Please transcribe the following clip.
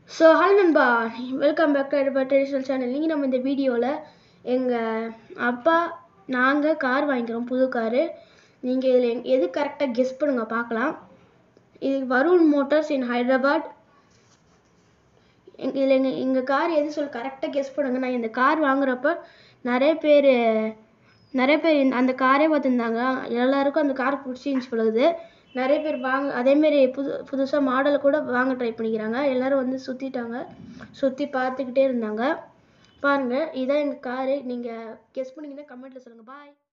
so hi நண்பா welcome back to எடபா traditional channel நீங்கள் நம்ம இந்த வீடியோவில் எங்கள் அப்பா நாங்கள் கார் வாங்கிக்கிறோம் புது காரு நீங்கள் இதில் எது கரெக்டாக கெஸ் பண்ணுங்க பார்க்கலாம் இது வருண் மோட்டார்ஸ் இன் ஹைதராபாத் எங்க இதில் எங்கள் எங்கள் கார் எது சொல்லி கரெக்டாக கெஸ் பண்ணுங்க நான் இந்த கார் வாங்குறப்ப நிறைய பேர் நிறைய பேர் இந்த- அந்த காரே பார்த்துருந்தாங்க எல்லாருக்கும் அந்த கார் பிடிச்சிருந்துச்சு பழகுது நிறைய பேர் வாங்க அதேமாரி புது புதுசாக மாடல் கூட வாங்க ட்ரை பண்ணிக்கிறாங்க எல்லாரும் வந்து சுற்றிட்டாங்க சுற்றி பார்த்துக்கிட்டே இருந்தாங்க பாருங்கள் இதான் எங்கள் காரு நீங்கள் கெஸ் பண்ணீங்கன்னா கமெண்ட்டில் சொல்லுங்கள் பாய்